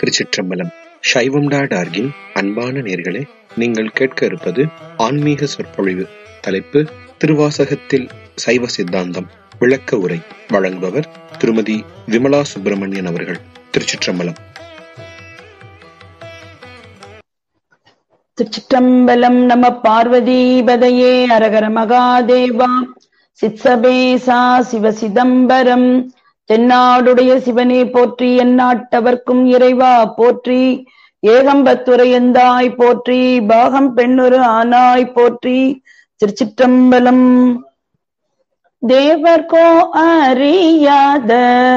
திருச்சிற்றம்பலம் சைவம் டாட் ஆர்கின் அன்பான நேர்களே நீங்கள் கேட்க இருப்பது ஆன்மீக சொற்பொழிவு தலைப்பு திருவாசகத்தில் சைவ சித்தாந்தம் விளக்க உரை வழங்குபவர் திருமதி விமலா சுப்பிரமணியன் அவர்கள் திருச்சிற்றம்பலம் திருச்சிற்றம்பலம் நம பார்வதீபதையே அரகர மகாதேவா சித்சபேசா சிவ சிதம்பரம் தென்னாடுடைய சிவனே போற்றி எந்நாட்டவர்க்கும் இறைவா போற்றி ஏகம்பத்துரையந்தாய் போற்றி பாகம் பெண்ணொரு ஆனாய் போற்றி திருச்சிற்றம்பலம் தேவர்கோ அறியாத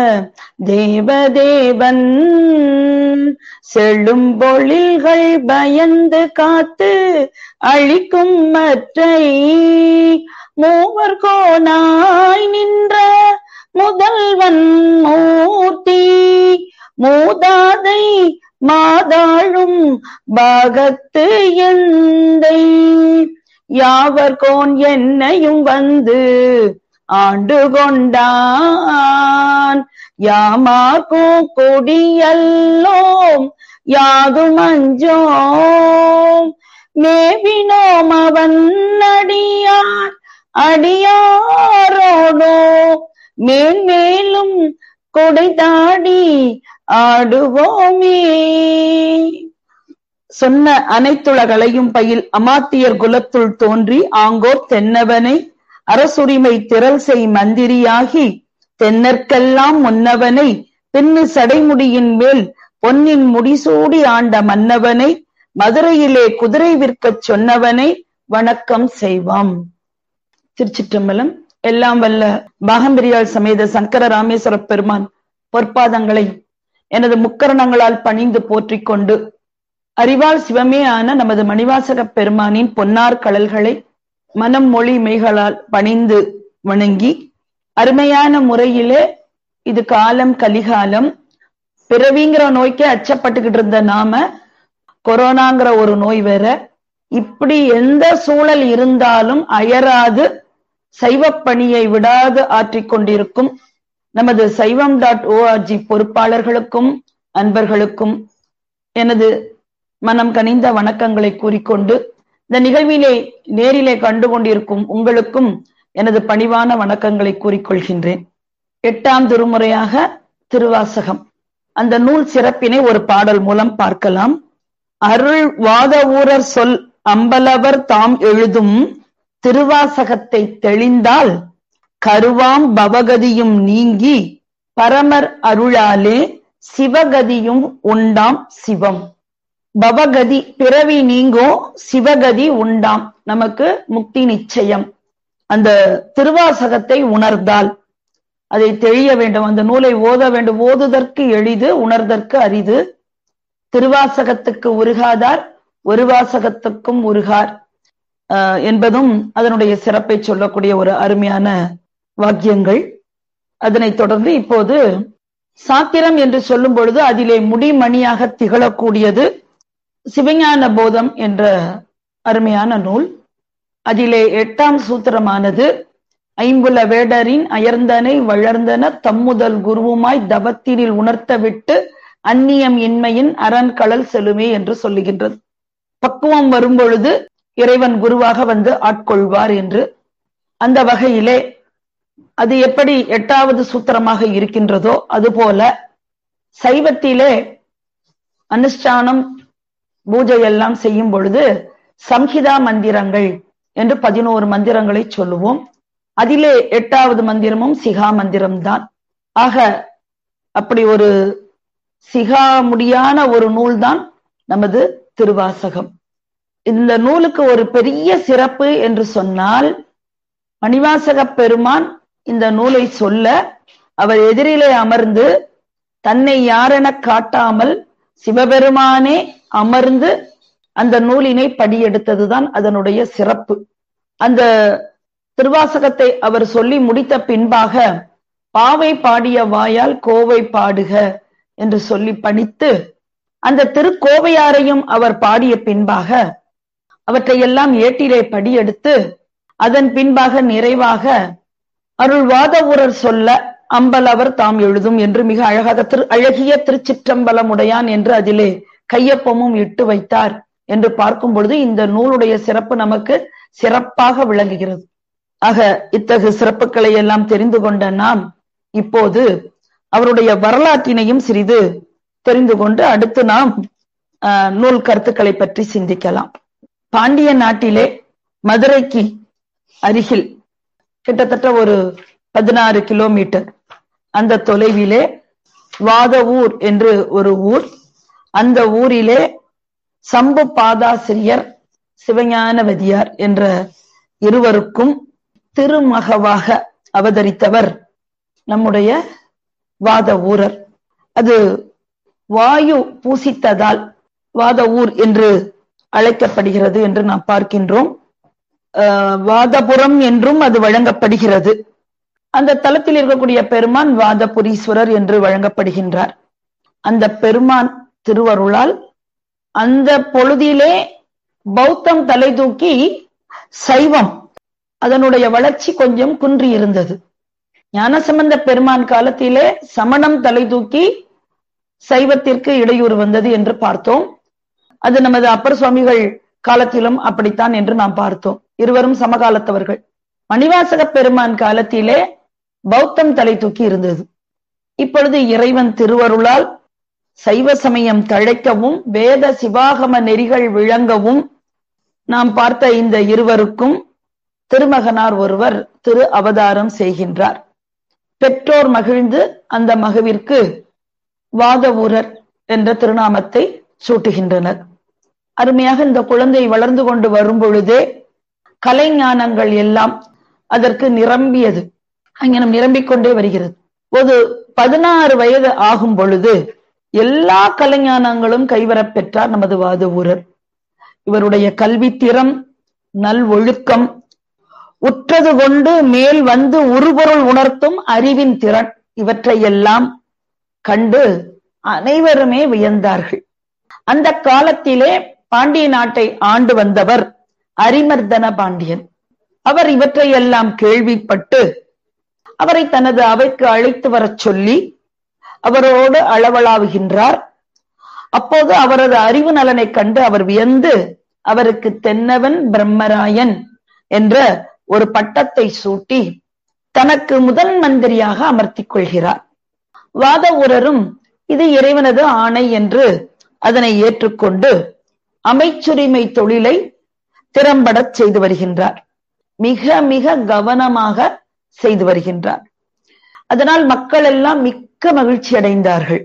தேவதேவன் செல்லும் பொழில்கள் பயந்து காத்து அழிக்கும் மற்றை மூவர் கோனாய் நின்ற முதல்வன் மூர்த்தி மூதாதை மாதாழும் பாகத்து எந்தை யாவர்கோன் என்னையும் வந்து ஆண்டு கொண்டான் யாமார்க்கும் கொடியல்லோம் யாதும் அஞ்சோம் மேவினோம் அவன் அடியார் அடியாரோடோ மேன்மேலும் கொடைதாடி ஆடுவோமே சொன்ன அனைத்துலகளையும் பயில் அமாத்தியர் குலத்துள் தோன்றி ஆங்கோர் தென்னவனை அரசுரிமை திரள் செய் மந்திரியாகி தென்னற்கெல்லாம் முன்னவனை பின்னு சடைமுடியின் மேல் பொன்னின் முடிசூடி ஆண்ட மன்னவனை மதுரையிலே குதிரை விற்கச் சொன்னவனை வணக்கம் செய்வாம் திருச்சிற்றம்பலம் எல்லாம் வல்ல பாகம்பிரியாள் சமேத சங்கர ராமேஸ்வர பெருமான் பொற்பாதங்களை எனது முக்கரணங்களால் பணிந்து போற்றிக் கொண்டு அறிவால் சிவமே ஆன நமது மணிவாசக பெருமானின் பொன்னார் கடல்களை மனம் மொழி மெய்களால் பணிந்து வணங்கி அருமையான முறையிலே இது காலம் கலிகாலம் பிறவிங்கிற நோய்க்கு அச்சப்பட்டுக்கிட்டு இருந்த நாம கொரோனாங்கிற ஒரு நோய் வேற இப்படி எந்த சூழல் இருந்தாலும் அயராது சைவப்பணியை விடாது ஆற்றிக் கொண்டிருக்கும் நமது சைவம் டாட் ஓஆர்ஜி பொறுப்பாளர்களுக்கும் அன்பர்களுக்கும் எனது மனம் கனிந்த வணக்கங்களை கூறிக்கொண்டு இந்த நிகழ்விலே நேரிலே கண்டு கொண்டிருக்கும் உங்களுக்கும் எனது பணிவான வணக்கங்களை கூறிக்கொள்கின்றேன் எட்டாம் திருமுறையாக திருவாசகம் அந்த நூல் சிறப்பினை ஒரு பாடல் மூலம் பார்க்கலாம் அருள் வாத ஊரர் சொல் அம்பலவர் தாம் எழுதும் திருவாசகத்தை தெளிந்தால் கருவாம் பவகதியும் நீங்கி பரமர் அருளாலே சிவகதியும் உண்டாம் சிவம் பவகதி பிறவி நீங்கோ சிவகதி உண்டாம் நமக்கு முக்தி நிச்சயம் அந்த திருவாசகத்தை உணர்ந்தால் அதை தெளிய வேண்டும் அந்த நூலை ஓத வேண்டும் ஓதுதற்கு எளிது உணர்தற்கு அரிது திருவாசகத்துக்கு உருகாதார் ஒரு வாசகத்துக்கும் உருகார் என்பதும் அதனுடைய சிறப்பை சொல்லக்கூடிய ஒரு அருமையான வாக்கியங்கள் அதனைத் தொடர்ந்து இப்போது சாத்திரம் என்று சொல்லும் பொழுது அதிலே முடிமணியாக திகழக்கூடியது சிவஞான போதம் என்ற அருமையான நூல் அதிலே எட்டாம் சூத்திரமானது ஐம்புல வேடரின் அயர்ந்தனை வளர்ந்தன தம்முதல் குருவுமாய் தவத்தினில் உணர்த்த விட்டு அந்நியம் இன்மையின் அரண்கடல் செலுமே என்று சொல்லுகின்றது பக்குவம் வரும்பொழுது இறைவன் குருவாக வந்து ஆட்கொள்வார் என்று அந்த வகையிலே அது எப்படி எட்டாவது சூத்திரமாக இருக்கின்றதோ அதுபோல சைவத்திலே அனுஷ்டானம் பூஜை எல்லாம் செய்யும் பொழுது சம்ஹிதா மந்திரங்கள் என்று பதினோரு மந்திரங்களை சொல்லுவோம் அதிலே எட்டாவது மந்திரமும் சிகா மந்திரம்தான் ஆக அப்படி ஒரு சிகா முடியான ஒரு நூல்தான் நமது திருவாசகம் இந்த நூலுக்கு ஒரு பெரிய சிறப்பு என்று சொன்னால் மணிவாசக பெருமான் இந்த நூலை சொல்ல அவர் எதிரிலே அமர்ந்து தன்னை யாரென காட்டாமல் சிவபெருமானே அமர்ந்து அந்த நூலினை படியெடுத்ததுதான் அதனுடைய சிறப்பு அந்த திருவாசகத்தை அவர் சொல்லி முடித்த பின்பாக பாவை பாடிய வாயால் கோவை பாடுக என்று சொல்லி பணித்து அந்த திருக்கோவையாரையும் அவர் பாடிய பின்பாக அவற்றையெல்லாம் ஏட்டிலே படியெடுத்து அதன் பின்பாக நிறைவாக அருள்வாத ஊரர் சொல்ல அம்பலவர் தாம் எழுதும் என்று மிக அழகாக திரு அழகிய திருச்சிற்றம்பலமுடையான் என்று அதிலே கையொப்பமும் இட்டு வைத்தார் என்று பார்க்கும் பொழுது இந்த நூலுடைய சிறப்பு நமக்கு சிறப்பாக விளங்குகிறது ஆக இத்தகு சிறப்புகளை எல்லாம் தெரிந்து கொண்ட நாம் இப்போது அவருடைய வரலாற்றினையும் சிறிது தெரிந்து கொண்டு அடுத்து நாம் நூல் கருத்துக்களை பற்றி சிந்திக்கலாம் பாண்டிய நாட்டிலே மதுரைக்கு அருகில் கிட்டத்தட்ட ஒரு பதினாறு கிலோமீட்டர் அந்த தொலைவிலே வாதவூர் என்று ஒரு ஊர் அந்த ஊரிலே சம்பு பாதாசிரியர் சிவஞானவதியார் என்ற இருவருக்கும் திருமகவாக அவதரித்தவர் நம்முடைய வாத ஊரர் அது வாயு பூசித்ததால் வாத ஊர் என்று அழைக்கப்படுகிறது என்று நாம் பார்க்கின்றோம் வாதபுரம் என்றும் அது வழங்கப்படுகிறது அந்த தலத்தில் இருக்கக்கூடிய பெருமான் வாதபுரீஸ்வரர் என்று வழங்கப்படுகின்றார் அந்த பெருமான் திருவருளால் அந்த பொழுதிலே பௌத்தம் தலை தூக்கி சைவம் அதனுடைய வளர்ச்சி கொஞ்சம் குன்றி இருந்தது ஞானசம்பந்த பெருமான் காலத்திலே சமணம் தலை தூக்கி சைவத்திற்கு இடையூறு வந்தது என்று பார்த்தோம் அது நமது அப்பர் சுவாமிகள் காலத்திலும் அப்படித்தான் என்று நாம் பார்த்தோம் இருவரும் சமகாலத்தவர்கள் மணிவாசக பெருமான் காலத்திலே பௌத்தம் தலை தூக்கி இருந்தது இப்பொழுது இறைவன் திருவருளால் சைவ சமயம் தழைக்கவும் வேத சிவாகம நெறிகள் விளங்கவும் நாம் பார்த்த இந்த இருவருக்கும் திருமகனார் ஒருவர் திரு அவதாரம் செய்கின்றார் பெற்றோர் மகிழ்ந்து அந்த மகவிற்கு வாதவூரர் என்ற திருநாமத்தை சூட்டுகின்றனர் அருமையாக இந்த குழந்தை வளர்ந்து கொண்டு வரும் பொழுதே கலைஞானங்கள் எல்லாம் அதற்கு நிரம்பியது அங்கனம் நிரம்பிக் கொண்டே வருகிறது ஒரு பதினாறு வயது ஆகும் பொழுது எல்லா கலைஞானங்களும் கைவரப் பெற்றார் நமது வாதவூரர் இவருடைய கல்வித்திறம் நல் ஒழுக்கம் உற்றது கொண்டு மேல் வந்து உருபொருள் உணர்த்தும் அறிவின் திறன் இவற்றையெல்லாம் கண்டு அனைவருமே வியந்தார்கள் அந்த காலத்திலே பாண்டிய நாட்டை ஆண்டு வந்தவர் அரிமர்தன பாண்டியன் அவர் இவற்றையெல்லாம் கேள்விப்பட்டு அவரை தனது அவைக்கு அழைத்து வரச் சொல்லி அவரோடு அளவலாவுகின்றார் அப்போது அவரது அறிவு நலனை கண்டு அவர் வியந்து அவருக்கு தென்னவன் பிரம்மராயன் என்ற ஒரு பட்டத்தை சூட்டி தனக்கு முதல் மந்திரியாக அமர்த்திக் கொள்கிறார் வாத ஊரரும் இது இறைவனது ஆணை என்று அதனை ஏற்றுக்கொண்டு அமைச்சுரிமை தொழிலை திறம்படச் செய்து வருகின்றார் மிக மிக கவனமாக செய்து வருகின்றார் அதனால் மக்கள் எல்லாம் மிக்க மகிழ்ச்சி அடைந்தார்கள்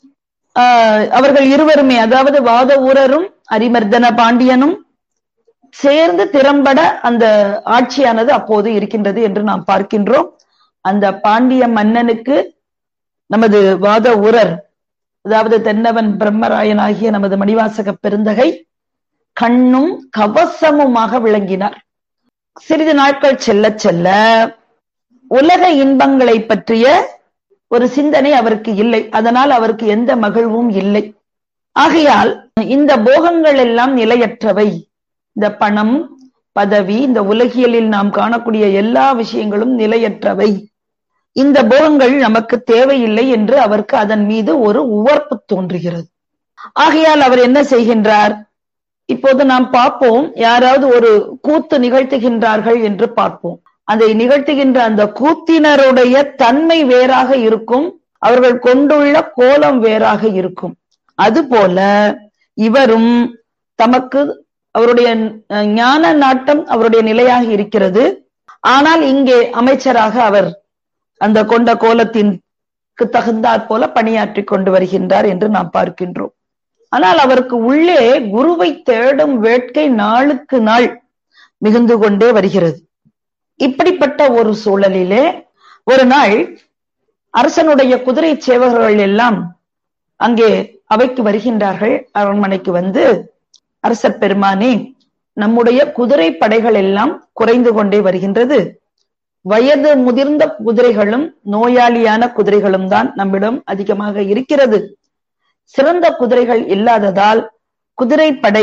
அவர்கள் இருவருமே அதாவது வாத ஊரரும் அரிமர்தன பாண்டியனும் சேர்ந்து திறம்பட அந்த ஆட்சியானது அப்போது இருக்கின்றது என்று நாம் பார்க்கின்றோம் அந்த பாண்டிய மன்னனுக்கு நமது வாத ஊரர் அதாவது தென்னவன் பிரம்மராயன் ஆகிய நமது மணிவாசக பெருந்தகை கண்ணும் கவசமுமாக விளங்கினார் சிறிது நாட்கள் செல்ல செல்ல உலக இன்பங்களை பற்றிய ஒரு சிந்தனை அவருக்கு இல்லை அதனால் அவருக்கு எந்த மகிழ்வும் இல்லை ஆகையால் இந்த போகங்கள் எல்லாம் நிலையற்றவை இந்த பணம் பதவி இந்த உலகியலில் நாம் காணக்கூடிய எல்லா விஷயங்களும் நிலையற்றவை இந்த போகங்கள் நமக்கு தேவையில்லை என்று அவருக்கு அதன் மீது ஒரு உவர்ப்பு தோன்றுகிறது ஆகையால் அவர் என்ன செய்கின்றார் இப்போது நாம் பார்ப்போம் யாராவது ஒரு கூத்து நிகழ்த்துகின்றார்கள் என்று பார்ப்போம் அதை நிகழ்த்துகின்ற அந்த கூத்தினருடைய தன்மை வேறாக இருக்கும் அவர்கள் கொண்டுள்ள கோலம் வேறாக இருக்கும் அதுபோல இவரும் தமக்கு அவருடைய ஞான நாட்டம் அவருடைய நிலையாக இருக்கிறது ஆனால் இங்கே அமைச்சராக அவர் அந்த கொண்ட கோலத்திற்கு தகுந்தாற் போல பணியாற்றி கொண்டு வருகின்றார் என்று நாம் பார்க்கின்றோம் ஆனால் அவருக்கு உள்ளே குருவை தேடும் வேட்கை நாளுக்கு நாள் மிகுந்து கொண்டே வருகிறது இப்படிப்பட்ட ஒரு சூழலிலே ஒரு நாள் அரசனுடைய குதிரை சேவகர்கள் எல்லாம் அங்கே அவைக்கு வருகின்றார்கள் அரண்மனைக்கு வந்து அரசர் பெருமானே நம்முடைய குதிரை படைகள் எல்லாம் குறைந்து கொண்டே வருகின்றது வயது முதிர்ந்த குதிரைகளும் நோயாளியான குதிரைகளும் தான் நம்மிடம் அதிகமாக இருக்கிறது சிறந்த குதிரைகள் இல்லாததால் குதிரை படை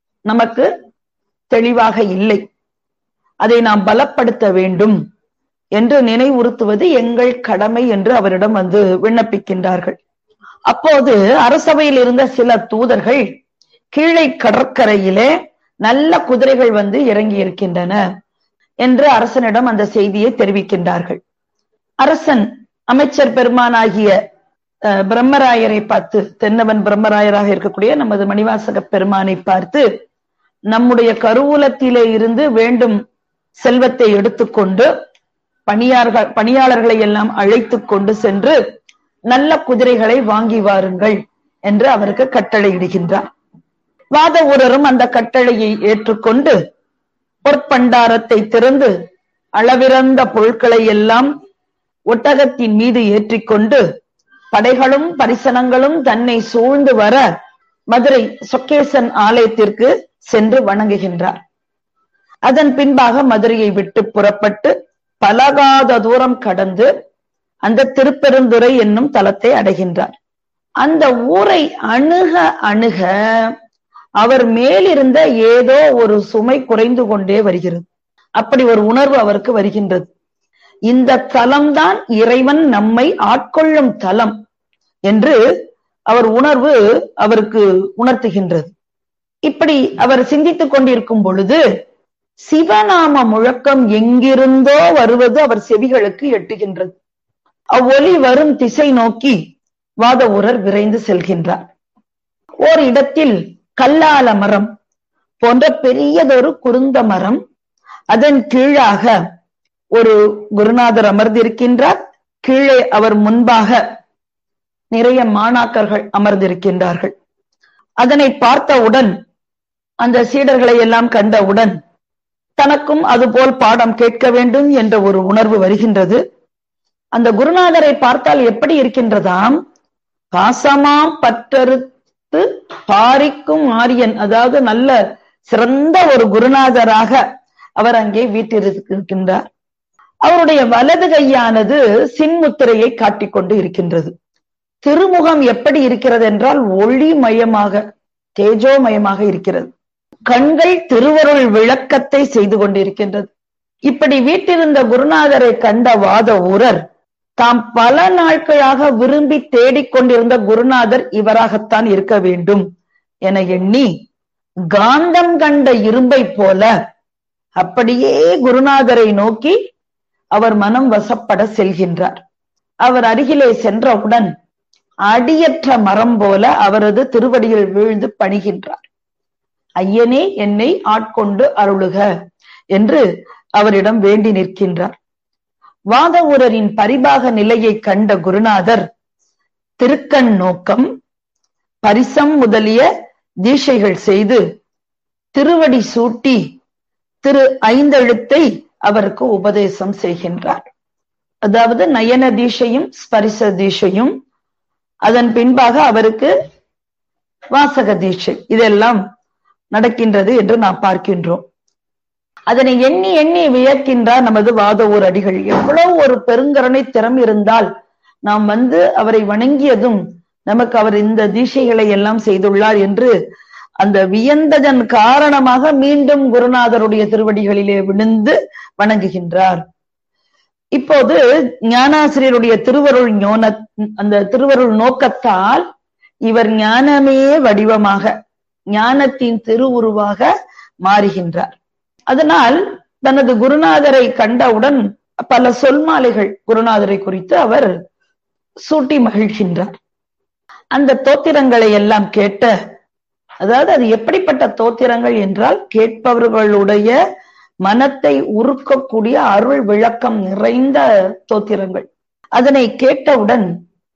நமக்கு தெளிவாக இல்லை அதை நாம் பலப்படுத்த வேண்டும் என்று நினைவுறுத்துவது எங்கள் கடமை என்று அவரிடம் வந்து விண்ணப்பிக்கின்றார்கள் அப்போது அரசவையில் இருந்த சில தூதர்கள் கீழே கடற்கரையிலே நல்ல குதிரைகள் வந்து இறங்கி இருக்கின்றன என்று அரசனிடம் அந்த செய்தியை தெரிவிக்கின்றார்கள் அரசன் அமைச்சர் பெருமானாகிய பிரம்மராயரை பார்த்து தென்னவன் பிரம்மராயராக இருக்கக்கூடிய நமது மணிவாசக பெருமானை பார்த்து நம்முடைய கருவூலத்திலே இருந்து வேண்டும் செல்வத்தை எடுத்துக்கொண்டு பணியார்கள் பணியாளர்களை எல்லாம் அழைத்து கொண்டு சென்று நல்ல குதிரைகளை வாங்கி வாருங்கள் என்று அவருக்கு கட்டளையிடுகின்றார் வாத ஊரரும் அந்த கட்டளையை ஏற்றுக்கொண்டு பொற்பண்டாரத்தை திறந்து அளவிறந்த பொருட்களை எல்லாம் ஒட்டகத்தின் மீது ஏற்றிக்கொண்டு படைகளும் பரிசனங்களும் தன்னை சூழ்ந்து வர மதுரை சொக்கேசன் ஆலயத்திற்கு சென்று வணங்குகின்றார் அதன் பின்பாக மதுரையை விட்டு புறப்பட்டு பலகாத தூரம் கடந்து அந்த திருப்பெருந்துறை என்னும் தலத்தை அடைகின்றார் அந்த ஊரை அணுக அணுக அவர் மேலிருந்த ஏதோ ஒரு சுமை குறைந்து கொண்டே வருகிறது அப்படி ஒரு உணர்வு அவருக்கு வருகின்றது இந்த தலம்தான் இறைவன் நம்மை ஆட்கொள்ளும் தலம் என்று அவர் உணர்வு அவருக்கு உணர்த்துகின்றது இப்படி அவர் சிந்தித்துக் கொண்டிருக்கும் பொழுது சிவநாம முழக்கம் எங்கிருந்தோ வருவது அவர் செவிகளுக்கு எட்டுகின்றது அவ்வொலி வரும் திசை நோக்கி வாத ஊரர் விரைந்து செல்கின்றார் ஓர் இடத்தில் கல்லால மரம் போன்ற பெரியதொரு குருந்த மரம் அதன் கீழாக ஒரு குருநாதர் அமர்ந்திருக்கின்றார் கீழே அவர் முன்பாக நிறைய மாணாக்கர்கள் அமர்ந்திருக்கின்றார்கள் அதனை பார்த்தவுடன் அந்த சீடர்களை எல்லாம் கண்டவுடன் தனக்கும் அதுபோல் பாடம் கேட்க வேண்டும் என்ற ஒரு உணர்வு வருகின்றது அந்த குருநாதரை பார்த்தால் எப்படி இருக்கின்றதாம் பாசமாம் பற்றறுத்து பாரிக்கும் ஆரியன் அதாவது நல்ல சிறந்த ஒரு குருநாதராக அவர் அங்கே வீட்டிருக்கின்றார் அவருடைய வலது கையானது சின்முத்திரையை காட்டிக்கொண்டு இருக்கின்றது திருமுகம் எப்படி இருக்கிறது என்றால் ஒளிமயமாக தேஜோமயமாக இருக்கிறது கண்கள் திருவருள் விளக்கத்தை செய்து கொண்டிருக்கின்றது இப்படி வீட்டிருந்த குருநாதரை கண்ட வாத ஊரர் தாம் பல நாட்களாக விரும்பி தேடிக்கொண்டிருந்த குருநாதர் இவராகத்தான் இருக்க வேண்டும் என எண்ணி காந்தம் கண்ட இரும்பை போல அப்படியே குருநாதரை நோக்கி அவர் மனம் வசப்பட செல்கின்றார் அவர் அருகிலே சென்றவுடன் அடியற்ற மரம் போல அவரது திருவடியில் வீழ்ந்து பணிகின்றார் ஐயனே என்னை ஆட்கொண்டு அருளுக என்று அவரிடம் வேண்டி நிற்கின்றார் வாத ஊரரின் பரிபாக நிலையை கண்ட குருநாதர் திருக்கண் நோக்கம் பரிசம் முதலிய தீஷைகள் செய்து திருவடி சூட்டி திரு ஐந்தெழுத்தை அவருக்கு உபதேசம் செய்கின்றார் அதாவது நயன தீஷையும் ஸ்பரிச தீஷையும் அதன் பின்பாக அவருக்கு வாசக தீட்சை இதெல்லாம் நடக்கின்றது என்று நாம் பார்க்கின்றோம் அதனை எண்ணி எண்ணி வியக்கின்றார் நமது வாத ஊர் அடிகள் எவ்வளவு ஒரு பெருங்கருணை திறம் இருந்தால் நாம் வந்து அவரை வணங்கியதும் நமக்கு அவர் இந்த தீட்சைகளை எல்லாம் செய்துள்ளார் என்று அந்த வியந்ததன் காரணமாக மீண்டும் குருநாதருடைய திருவடிகளிலே விழுந்து வணங்குகின்றார் இப்போது ஞானாசிரியருடைய திருவருள் ஞோன அந்த திருவருள் நோக்கத்தால் இவர் ஞானமே வடிவமாக ஞானத்தின் திருவுருவாக மாறுகின்றார் அதனால் தனது குருநாதரை கண்டவுடன் பல சொல்மாலைகள் குருநாதரை குறித்து அவர் சூட்டி மகிழ்கின்றார் அந்த தோத்திரங்களை எல்லாம் கேட்ட அதாவது அது எப்படிப்பட்ட தோத்திரங்கள் என்றால் கேட்பவர்களுடைய மனத்தை உருக்கக்கூடிய அருள் விளக்கம் நிறைந்த தோத்திரங்கள் அதனை கேட்டவுடன்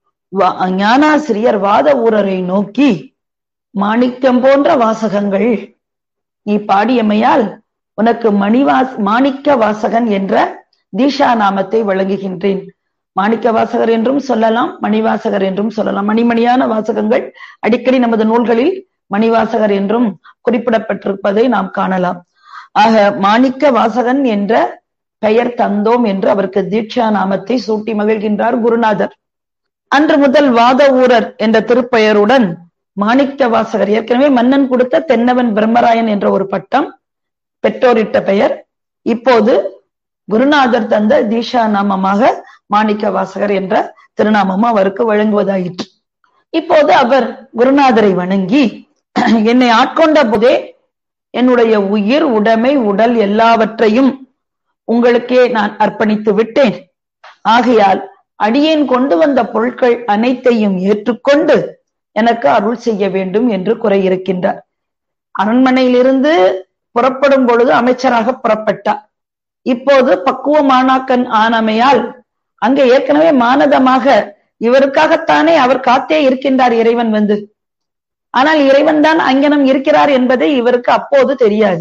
ஞானாசிரியர் வாத ஊரரை நோக்கி மாணிக்கம் போன்ற வாசகங்கள் நீ பாடியமையால் உனக்கு மணிவாஸ் மாணிக்க வாசகன் என்ற தீஷா நாமத்தை வழங்குகின்றேன் மாணிக்க வாசகர் என்றும் சொல்லலாம் மணிவாசகர் என்றும் சொல்லலாம் மணிமணியான வாசகங்கள் அடிக்கடி நமது நூல்களில் மணிவாசகர் என்றும் குறிப்பிடப்பட்டிருப்பதை நாம் காணலாம் ஆக மாணிக்க வாசகன் என்ற பெயர் தந்தோம் என்று அவருக்கு தீட்சா நாமத்தை சூட்டி மகிழ்கின்றார் குருநாதர் அன்று முதல் வாத ஊரர் என்ற திருப்பெயருடன் மாணிக்க வாசகர் ஏற்கனவே மன்னன் கொடுத்த தென்னவன் பிரம்மராயன் என்ற ஒரு பட்டம் பெற்றோரிட்ட பெயர் இப்போது குருநாதர் தந்த தீஷா நாமமாக மாணிக்க வாசகர் என்ற திருநாமமும் அவருக்கு வழங்குவதாயிற்று இப்போது அவர் குருநாதரை வணங்கி என்னை ஆட்கொண்ட போதே என்னுடைய உயிர் உடைமை உடல் எல்லாவற்றையும் உங்களுக்கே நான் அர்ப்பணித்து விட்டேன் ஆகையால் அடியேன் கொண்டு வந்த பொருட்கள் அனைத்தையும் ஏற்றுக்கொண்டு எனக்கு அருள் செய்ய வேண்டும் என்று குறை இருக்கின்றார் அரண்மனையிலிருந்து புறப்படும் பொழுது அமைச்சராக புறப்பட்டார் இப்போது பக்குவமானாக்கன் ஆனமையால் அங்கே ஏற்கனவே மானதமாக இவருக்காகத்தானே அவர் காத்தே இருக்கின்றார் இறைவன் வந்து ஆனால் இறைவன் தான் அங்கனம் இருக்கிறார் என்பதை இவருக்கு அப்போது தெரியாது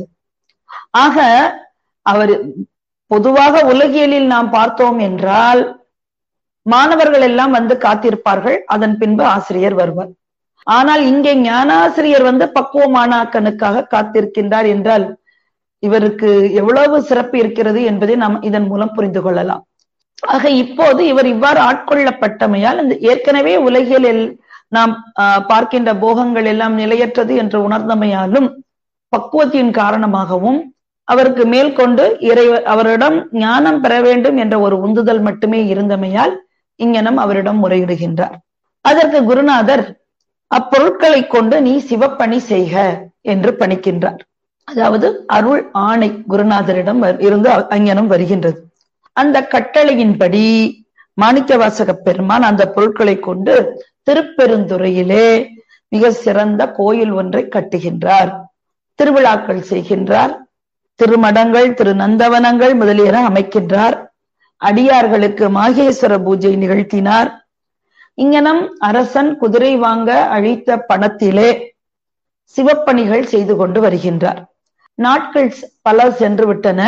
ஆக அவர் பொதுவாக உலகியலில் நாம் பார்த்தோம் என்றால் மாணவர்கள் எல்லாம் வந்து காத்திருப்பார்கள் அதன் பின்பு ஆசிரியர் வருவார் ஆனால் இங்கே ஞானாசிரியர் வந்து பக்குவமானாக்கனுக்காக காத்திருக்கின்றார் என்றால் இவருக்கு எவ்வளவு சிறப்பு இருக்கிறது என்பதை நாம் இதன் மூலம் புரிந்து கொள்ளலாம் ஆக இப்போது இவர் இவ்வாறு ஆட்கொள்ளப்பட்டமையால் இந்த ஏற்கனவே உலகில் நாம் பார்க்கின்ற போகங்கள் எல்லாம் நிலையற்றது என்று உணர்ந்தமையாலும் பக்குவத்தின் காரணமாகவும் அவருக்கு மேல் கொண்டு இறை அவரிடம் ஞானம் பெற வேண்டும் என்ற ஒரு உந்துதல் மட்டுமே இருந்தமையால் இங்கனம் அவரிடம் முறையிடுகின்றார் அதற்கு குருநாதர் அப்பொருட்களை கொண்டு நீ சிவப்பணி செய்க என்று பணிக்கின்றார் அதாவது அருள் ஆணை குருநாதரிடம் இருந்து அங்கனம் வருகின்றது அந்த கட்டளையின்படி மாணிக்கவாசக பெருமான் அந்த பொருட்களை கொண்டு திருப்பெருந்துறையிலே மிக சிறந்த கோயில் ஒன்றை கட்டுகின்றார் திருவிழாக்கள் செய்கின்றார் திருமடங்கள் திரு நந்தவனங்கள் முதலியன அமைக்கின்றார் அடியார்களுக்கு மாகேஸ்வர பூஜை நிகழ்த்தினார் இங்கனம் அரசன் குதிரை வாங்க அழித்த பணத்திலே சிவப்பணிகள் செய்து கொண்டு வருகின்றார் நாட்கள் பல சென்று விட்டன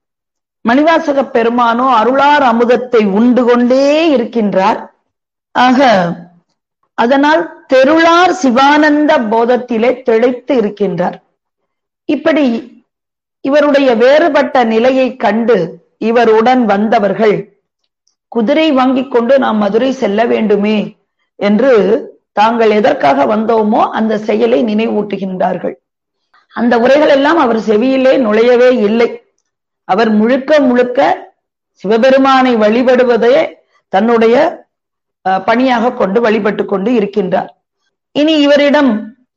மணிவாசக பெருமானோ அருளார் அமுதத்தை உண்டு கொண்டே இருக்கின்றார் ஆக அதனால் தெருளார் சிவானந்த போதத்திலே திளைத்து இருக்கின்றார் இப்படி இவருடைய வேறுபட்ட நிலையை கண்டு இவருடன் வந்தவர்கள் குதிரை வாங்கிக் கொண்டு நாம் மதுரை செல்ல வேண்டுமே என்று தாங்கள் எதற்காக வந்தோமோ அந்த செயலை நினைவூட்டுகின்றார்கள் அந்த உரைகள் எல்லாம் அவர் செவியிலே நுழையவே இல்லை அவர் முழுக்க முழுக்க சிவபெருமானை வழிபடுவதே தன்னுடைய பணியாக கொண்டு வழிபட்டு கொண்டு இருக்கின்றார் இனி இவரிடம்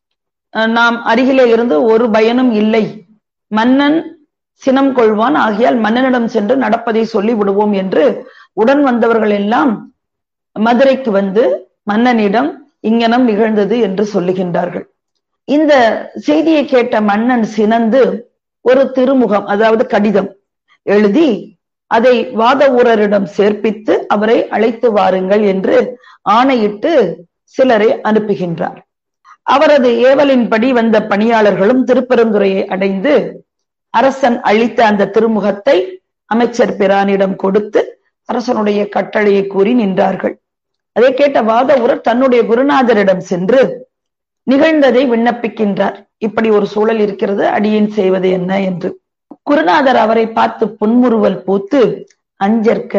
நாம் அருகிலே இருந்து ஒரு பயனும் இல்லை மன்னன் சினம் கொள்வான் ஆகியால் மன்னனிடம் சென்று நடப்பதை சொல்லி விடுவோம் என்று உடன் வந்தவர்கள் எல்லாம் மதுரைக்கு வந்து மன்னனிடம் இங்கனம் நிகழ்ந்தது என்று சொல்லுகின்றார்கள் இந்த செய்தியை கேட்ட மன்னன் சினந்து ஒரு திருமுகம் அதாவது கடிதம் எழுதி அதை வாத ஊரரிடம் சேர்ப்பித்து அவரை அழைத்து வாருங்கள் என்று ஆணையிட்டு சிலரை அனுப்புகின்றார் அவரது ஏவலின்படி வந்த பணியாளர்களும் திருப்பெருந்துறையை அடைந்து அரசன் அளித்த அந்த திருமுகத்தை அமைச்சர் பிரானிடம் கொடுத்து அரசனுடைய கட்டளையை கூறி நின்றார்கள் அதை கேட்ட வாத ஊரர் தன்னுடைய குருநாதரிடம் சென்று நிகழ்ந்ததை விண்ணப்பிக்கின்றார் இப்படி ஒரு சூழல் இருக்கிறது அடியேன் செய்வது என்ன என்று குருநாதர் அவரை பார்த்து புன்முறுவல் பூத்து அஞ்சற்க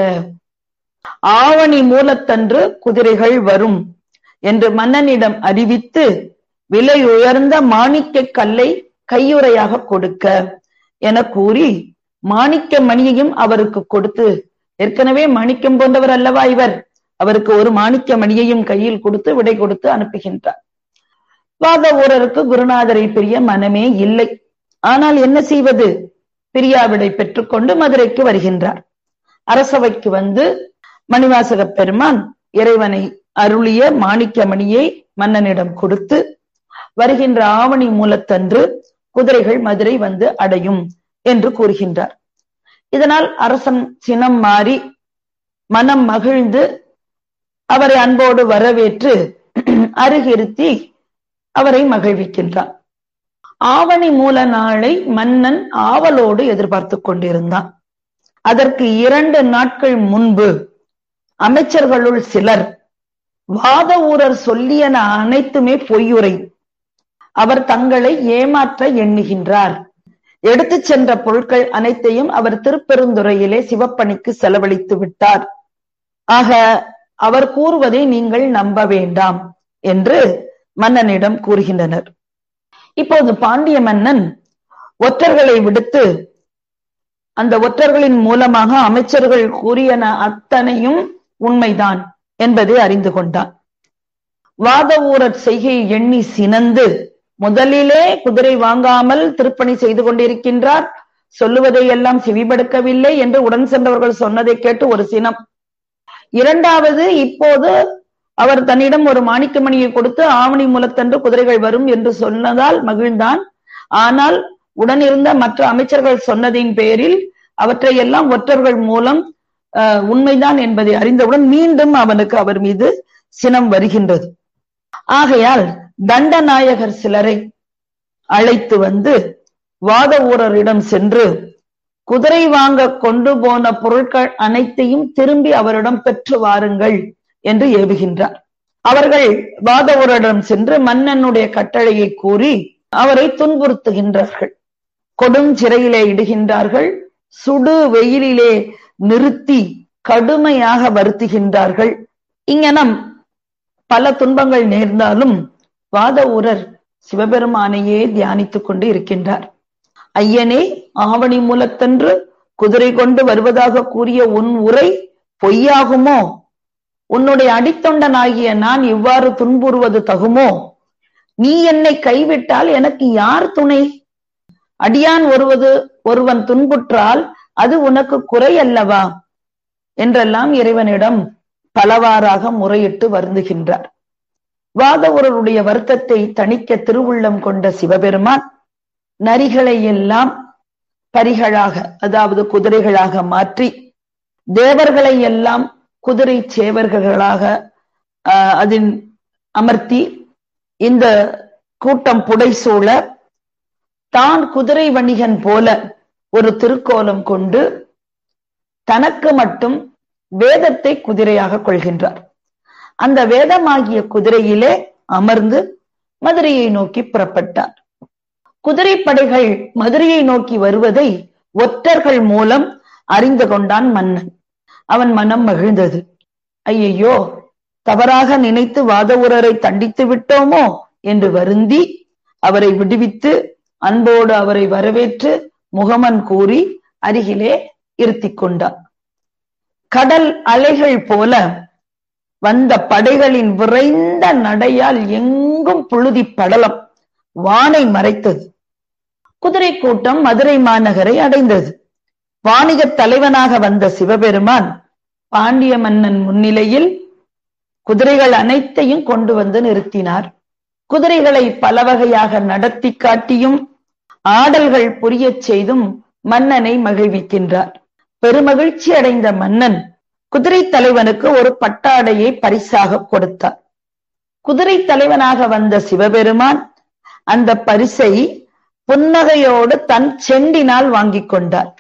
ஆவணி மூலத்தன்று குதிரைகள் வரும் என்று மன்னனிடம் அறிவித்து விலை உயர்ந்த மாணிக்க கல்லை கையுறையாக கொடுக்க என கூறி மாணிக்க மணியையும் அவருக்கு கொடுத்து ஏற்கனவே மாணிக்கம் போன்றவர் அல்லவா இவர் அவருக்கு ஒரு மாணிக்க மணியையும் கையில் கொடுத்து விடை கொடுத்து அனுப்புகின்றார் வாத ஊரருக்கு குருநாதரை பிரிய மனமே இல்லை ஆனால் என்ன செய்வது பிரியாவிடை பெற்றுக்கொண்டு மதுரைக்கு வருகின்றார் அரசவைக்கு வந்து மணிவாசக பெருமான் இறைவனை அருளிய மாணிக்க மணியை மன்னனிடம் கொடுத்து வருகின்ற ஆவணி மூலத்தன்று குதிரைகள் மதுரை வந்து அடையும் என்று கூறுகின்றார் இதனால் அரசன் சினம் மாறி மனம் மகிழ்ந்து அவரை அன்போடு வரவேற்று அருகிருத்தி அவரை மகிழ்விக்கின்றான் ஆவணி மூல நாளை மன்னன் ஆவலோடு எதிர்பார்த்து கொண்டிருந்தான் அதற்கு இரண்டு நாட்கள் முன்பு அமைச்சர்களுள் சிலர் வாத ஊரர் சொல்லியன அனைத்துமே பொய்யுரை அவர் தங்களை ஏமாற்ற எண்ணுகின்றார் எடுத்து சென்ற பொருட்கள் அனைத்தையும் அவர் திருப்பெருந்துறையிலே சிவப்பணிக்கு செலவழித்து விட்டார் ஆக அவர் கூறுவதை நீங்கள் நம்ப வேண்டாம் என்று மன்னனிடம் கூறுகின்றனர் இப்போது பாண்டிய மன்னன் ஒற்றர்களை விடுத்து அந்த ஒற்றர்களின் மூலமாக அமைச்சர்கள் கூறியன அத்தனையும் உண்மைதான் என்பதை அறிந்து கொண்டான் வாத ஊரர் செய்கையை எண்ணி சினந்து முதலிலே குதிரை வாங்காமல் திருப்பணி செய்து கொண்டிருக்கின்றார் சொல்லுவதை எல்லாம் செவிபடுக்கவில்லை என்று உடன் சென்றவர்கள் சொன்னதை கேட்டு ஒரு சினம் இரண்டாவது இப்போது அவர் தன்னிடம் ஒரு மாணிக்கமணியை கொடுத்து ஆவணி மூலத்தன்று குதிரைகள் வரும் என்று சொன்னதால் மகிழ்ந்தான் ஆனால் உடன் இருந்த மற்ற அமைச்சர்கள் சொன்னதின் பேரில் அவற்றை எல்லாம் ஒற்றர்கள் மூலம் உண்மைதான் என்பதை அறிந்தவுடன் மீண்டும் அவனுக்கு அவர் மீது சினம் வருகின்றது ஆகையால் தண்டநாயகர் சிலரை அழைத்து வந்து வாத ஊரரிடம் சென்று குதிரை வாங்க கொண்டு போன பொருட்கள் அனைத்தையும் திரும்பி அவரிடம் பெற்று வாருங்கள் என்று ஏவுகின்றார் அவர்கள் வாத ஊரரிடம் சென்று மன்னனுடைய கட்டளையை கூறி அவரை துன்புறுத்துகின்றார்கள் கொடும் சிறையிலே இடுகின்றார்கள் சுடு வெயிலிலே நிறுத்தி கடுமையாக வருத்துகின்றார்கள் இங்கனம் பல துன்பங்கள் நேர்ந்தாலும் வாத ஊரர் சிவபெருமானையே தியானித்துக் கொண்டு இருக்கின்றார் ஐயனே ஆவணி மூலத்தன்று குதிரை கொண்டு வருவதாக கூறிய உன் உரை பொய்யாகுமோ உன்னுடைய அடித்தொண்டனாகிய நான் இவ்வாறு துன்புறுவது தகுமோ நீ என்னை கைவிட்டால் எனக்கு யார் துணை அடியான் ஒருவது ஒருவன் துன்புற்றால் அது உனக்கு குறை அல்லவா என்றெல்லாம் இறைவனிடம் பலவாறாக முறையிட்டு வருந்துகின்றார் வாதவருடைய வருத்தத்தை தணிக்க திருவுள்ளம் கொண்ட சிவபெருமான் நரிகளை எல்லாம் பரிகளாக அதாவது குதிரைகளாக மாற்றி தேவர்களை எல்லாம் குதிரை சேவர்களாக அதில் அமர்த்தி இந்த கூட்டம் புடைசூழ தான் குதிரை வணிகன் போல ஒரு திருக்கோலம் கொண்டு தனக்கு மட்டும் வேதத்தை குதிரையாக கொள்கின்றார் அந்த வேதமாகிய குதிரையிலே அமர்ந்து மதுரையை நோக்கி புறப்பட்டார் குதிரை படைகள் மதுரையை நோக்கி வருவதை ஒற்றர்கள் மூலம் அறிந்து கொண்டான் மன்னன் அவன் மனம் மகிழ்ந்தது ஐயையோ தவறாக நினைத்து வாதவுரரை தண்டித்து விட்டோமோ என்று வருந்தி அவரை விடுவித்து அன்போடு அவரை வரவேற்று முகமன் கூறி அருகிலே இருத்திக் கொண்டார் கடல் அலைகள் போல வந்த படைகளின் விரைந்த நடையால் எங்கும் புழுதி படலம் வானை மறைத்தது குதிரை கூட்டம் மதுரை மாநகரை அடைந்தது வாணிக தலைவனாக வந்த சிவபெருமான் பாண்டிய மன்னன் முன்னிலையில் குதிரைகள் அனைத்தையும் கொண்டு வந்து நிறுத்தினார் குதிரைகளை பல வகையாக நடத்தி காட்டியும் ஆடல்கள் புரியச் செய்தும் மன்னனை மகிழ்விக்கின்றார் பெருமகிழ்ச்சி அடைந்த மன்னன் குதிரை தலைவனுக்கு ஒரு பட்டாடையை பரிசாக கொடுத்தார் குதிரை தலைவனாக வந்த சிவபெருமான் அந்த பரிசை புன்னகையோடு தன் செண்டினால் வாங்கிக் கொண்டார்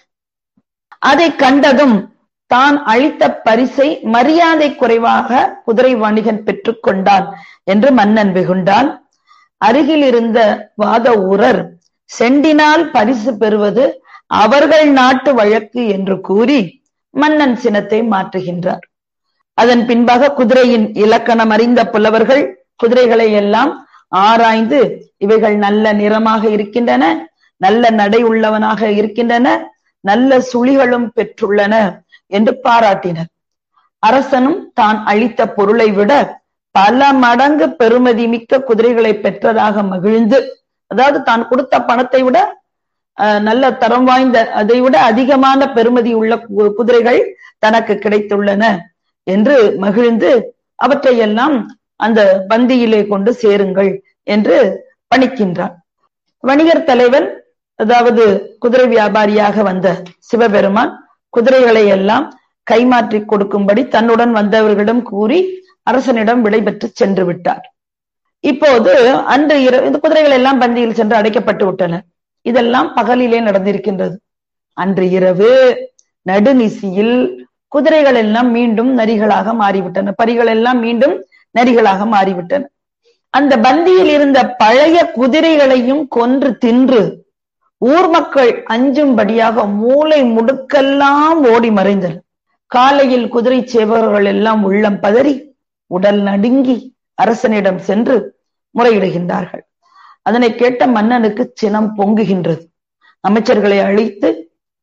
அதை கண்டதும் தான் அளித்த பரிசை மரியாதை குறைவாக குதிரை வணிகன் பெற்றுக்கொண்டான் என்று மன்னன் வெகுண்டான் அருகில் இருந்த வாத ஊரர் செண்டினால் பரிசு பெறுவது அவர்கள் நாட்டு வழக்கு என்று கூறி மன்னன் சினத்தை மாற்றுகின்றார் அதன் பின்பாக குதிரையின் இலக்கணம் அறிந்த புலவர்கள் குதிரைகளை எல்லாம் ஆராய்ந்து இவைகள் நல்ல நிறமாக இருக்கின்றன நல்ல நடை உள்ளவனாக இருக்கின்றன நல்ல சுழிகளும் பெற்றுள்ளன என்று பாராட்டினர் அரசனும் தான் அளித்த பொருளை விட பல மடங்கு பெருமதி மிக்க குதிரைகளை பெற்றதாக மகிழ்ந்து அதாவது தான் கொடுத்த பணத்தை விட நல்ல தரம் வாய்ந்த அதை விட அதிகமான பெருமதி உள்ள குதிரைகள் தனக்கு கிடைத்துள்ளன என்று மகிழ்ந்து அவற்றையெல்லாம் அந்த பந்தியிலே கொண்டு சேருங்கள் என்று பணிக்கின்றான் வணிகர் தலைவன் அதாவது குதிரை வியாபாரியாக வந்த சிவபெருமான் குதிரைகளை எல்லாம் கைமாற்றி கொடுக்கும்படி தன்னுடன் வந்தவர்களிடம் கூறி அரசனிடம் விடைபெற்று சென்று விட்டார் இப்போது அன்று இரவு இந்த குதிரைகள் எல்லாம் பந்தியில் சென்று அடைக்கப்பட்டு விட்டன இதெல்லாம் பகலிலே நடந்திருக்கின்றது அன்று இரவு நடுநிசியில் குதிரைகள் எல்லாம் மீண்டும் நரிகளாக மாறிவிட்டன பரிகள் எல்லாம் மீண்டும் நரிகளாக மாறிவிட்டன அந்த பந்தியில் இருந்த பழைய குதிரைகளையும் கொன்று தின்று ஊர் மக்கள் அஞ்சும்படியாக மூளை முடுக்கெல்லாம் ஓடி மறைந்தனர் காலையில் குதிரை சேவகர்கள் எல்லாம் உள்ளம் பதறி உடல் நடுங்கி அரசனிடம் சென்று முறையிடுகின்றார்கள் அதனை கேட்ட மன்னனுக்கு சினம் பொங்குகின்றது அமைச்சர்களை அழித்து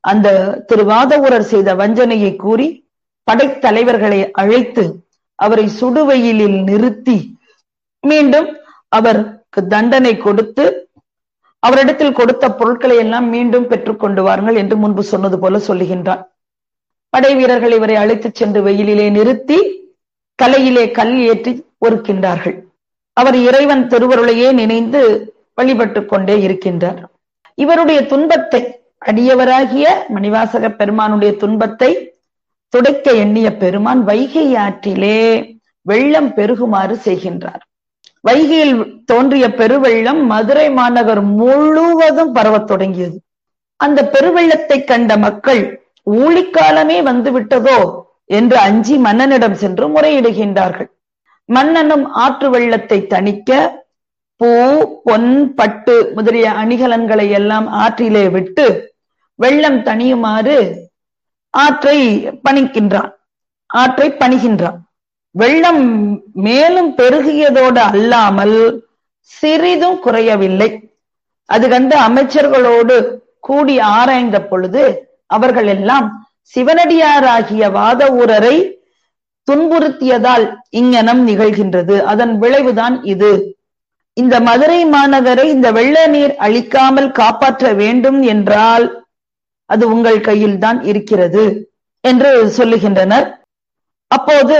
அந்த திருவாதவூரர் செய்த வஞ்சனையை கூறி படைத்தலைவர்களை அழைத்து அவரை சுடுவெயிலில் நிறுத்தி மீண்டும் அவருக்கு தண்டனை கொடுத்து அவரிடத்தில் கொடுத்த பொருட்களை எல்லாம் மீண்டும் பெற்றுக் கொண்டு வாருங்கள் என்று முன்பு சொன்னது போல சொல்லுகின்றான் படை வீரர்கள் இவரை அழைத்துச் சென்று வெயிலிலே நிறுத்தி தலையிலே கல் ஏற்றி ஒருக்கின்றார்கள் அவர் இறைவன் திருவருளையே நினைந்து வழிபட்டுக் கொண்டே இருக்கின்றார் இவருடைய துன்பத்தை அடியவராகிய மணிவாசக பெருமானுடைய துன்பத்தை துடைக்க எண்ணிய பெருமான் வைகை ஆற்றிலே வெள்ளம் பெருகுமாறு செய்கின்றார் வைகையில் தோன்றிய பெருவெள்ளம் மதுரை மாநகர் முழுவதும் பரவத் தொடங்கியது அந்த பெருவெள்ளத்தை கண்ட மக்கள் ஊழிக்காலமே வந்து விட்டதோ என்று அஞ்சி மன்னனிடம் சென்று முறையிடுகின்றார்கள் மன்னனும் ஆற்று வெள்ளத்தை தணிக்க பூ பொன் பட்டு முதலிய அணிகலன்களை எல்லாம் ஆற்றிலே விட்டு வெள்ளம் தணியுமாறு ஆற்றை பணிக்கின்றான் ஆற்றை பணிகின்றான் வெள்ளம் மேலும் பெருகியதோடு அல்லாமல் சிறிதும் குறையவில்லை அது கண்டு அமைச்சர்களோடு கூடி ஆராய்ந்த பொழுது அவர்கள் எல்லாம் சிவனடியாராகிய வாத ஊரரை துன்புறுத்தியதால் இங்ஙனம் நிகழ்கின்றது அதன் விளைவுதான் இது இந்த மதுரை மாநகரை இந்த வெள்ள நீர் அழிக்காமல் காப்பாற்ற வேண்டும் என்றால் அது உங்கள் கையில் தான் இருக்கிறது என்று சொல்லுகின்றனர் அப்போது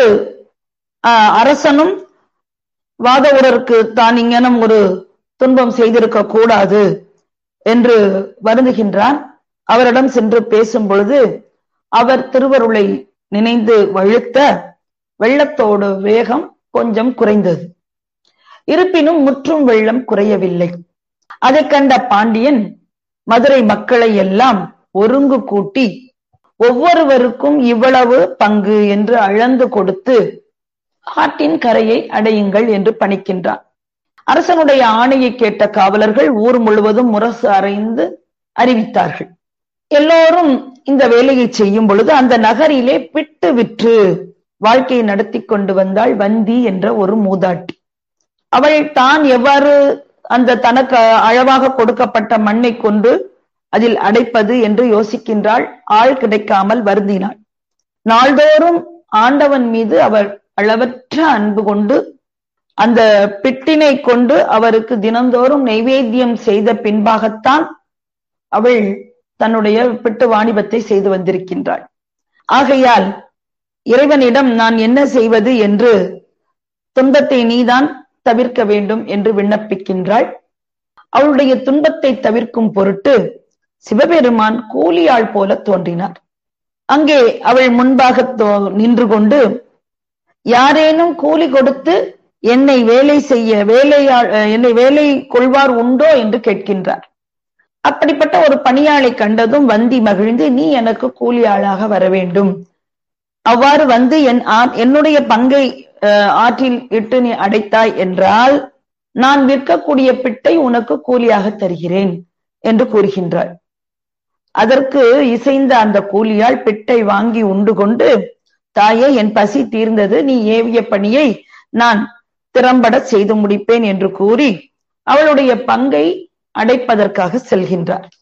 அரசனும் வாதவூரருக்கு தான் இங்கனம் ஒரு துன்பம் செய்திருக்க கூடாது என்று வருந்துகின்றான் அவரிடம் சென்று பேசும் பொழுது அவர் திருவருளை நினைந்து வழுத்த வெள்ளத்தோடு வேகம் கொஞ்சம் குறைந்தது இருப்பினும் முற்றும் வெள்ளம் குறையவில்லை அதை கண்ட பாண்டியன் மதுரை மக்களை எல்லாம் ஒருங்கு கூட்டி ஒவ்வொருவருக்கும் இவ்வளவு பங்கு என்று அளந்து கொடுத்து ஆட்டின் கரையை அடையுங்கள் என்று பணிக்கின்றான் அரசனுடைய ஆணையை கேட்ட காவலர்கள் ஊர் முழுவதும் முரசு அறைந்து அறிவித்தார்கள் எல்லோரும் இந்த வேலையை செய்யும் பொழுது அந்த நகரிலே பிட்டு விற்று வாழ்க்கையை நடத்தி கொண்டு வந்தாள் வந்தி என்ற ஒரு மூதாட்டி அவள் தான் எவ்வாறு அந்த தனக்கு அளவாக கொடுக்கப்பட்ட மண்ணை கொண்டு அதில் அடைப்பது என்று யோசிக்கின்றாள் ஆள் கிடைக்காமல் வருந்தினாள் நாள்தோறும் ஆண்டவன் மீது அவள் அளவற்ற அன்பு கொண்டு அந்த பிட்டினை கொண்டு அவருக்கு தினந்தோறும் நைவேத்தியம் செய்த பின்பாகத்தான் அவள் தன்னுடைய பிட்டு வாணிபத்தை செய்து வந்திருக்கின்றாள் ஆகையால் இறைவனிடம் நான் என்ன செய்வது என்று துன்பத்தை நீதான் தவிர்க்க வேண்டும் என்று விண்ணப்பிக்கின்றாள் அவளுடைய துன்பத்தை தவிர்க்கும் பொருட்டு சிவபெருமான் கூலியாள் போல தோன்றினார் அங்கே அவள் முன்பாக நின்று கொண்டு யாரேனும் கூலி கொடுத்து என்னை வேலை செய்ய வேலையாள் என்னை வேலை கொள்வார் உண்டோ என்று கேட்கின்றார் அப்படிப்பட்ட ஒரு பணியாளை கண்டதும் வந்தி மகிழ்ந்து நீ எனக்கு கூலி ஆளாக வர வேண்டும் அவ்வாறு வந்து என் என்னுடைய பங்கை ஆற்றில் இட்டு நீ அடைத்தாய் என்றால் நான் விற்கக்கூடிய பிட்டை உனக்கு கூலியாக தருகிறேன் என்று கூறுகின்றாள் அதற்கு இசைந்த அந்த கூலியால் பிட்டை வாங்கி உண்டு கொண்டு தாயே என் பசி தீர்ந்தது நீ ஏவிய பணியை நான் திறம்பட செய்து முடிப்பேன் என்று கூறி அவளுடைய பங்கை அடைப்பதற்காக செல்கின்றார்